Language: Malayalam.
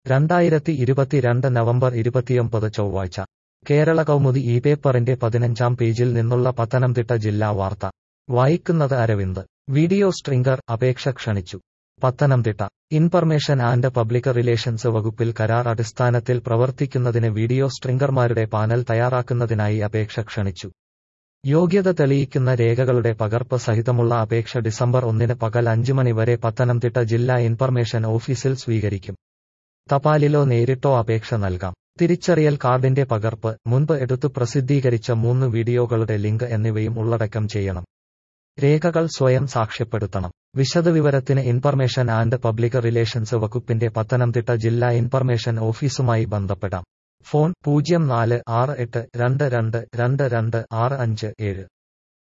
രണ്ടായിരത്തി ഇരുപത്തിരണ്ട് നവംബർ ഇരുപത്തിയൊമ്പത് ചൊവ്വാഴ്ച കേരള കൗമുദി ഈ പേപ്പറിന്റെ പതിനഞ്ചാം പേജിൽ നിന്നുള്ള പത്തനംതിട്ട ജില്ലാ വാർത്ത വായിക്കുന്നത് അരവിന്ദ് വീഡിയോ സ്ട്രിംഗർ അപേക്ഷ ക്ഷണിച്ചു Pathanamthitta information and public relations വകുപ്പിൽ കരാർ അടിസ്ഥാനത്തിൽ പ്രവർത്തിക്കുന്നതിന് വീഡിയോ സ്ട്രിംഗർമാരുടെ പാനൽ തയ്യാറാക്കുന്നതിനായി അപേക്ഷ ക്ഷണിച്ചു യോഗ്യത തെളിയിക്കുന്ന രേഖകളുടെ പകർപ്പ് സഹിതമുള്ള അപേക്ഷ ഡിസംബർ ഒന്നിന് പകൽ അഞ്ച് മണി വരെ പത്തനംതിട്ട ജില്ലാ ഇൻഫർമേഷൻ ഓഫീസിൽ സ്വീകരിക്കും തപാലിലോ നേരിട്ടോ അപേക്ഷ നൽകാം തിരിച്ചറിയൽ കാർഡിന്റെ പകർപ്പ് മുൻപ് എടുത്തു പ്രസിദ്ധീകരിച്ച മൂന്ന് വീഡിയോകളുടെ ലിങ്ക് എന്നിവയും ഉള്ളടക്കം ചെയ്യണം രേഖകൾ സ്വയം സാക്ഷ്യപ്പെടുത്തണം വിശദവിവരത്തിന് ഇൻഫർമേഷൻ ആൻഡ് പബ്ലിക് റിലേഷൻസ് വകുപ്പിന്റെ പത്തനംതിട്ട ജില്ലാ ഇൻഫർമേഷൻ ഓഫീസുമായി ബന്ധപ്പെടാം ഫോൺ പൂജ്യം നാല് ആറ് എട്ട് രണ്ട് രണ്ട് രണ്ട് രണ്ട് ആറ് അഞ്ച് ഏഴ്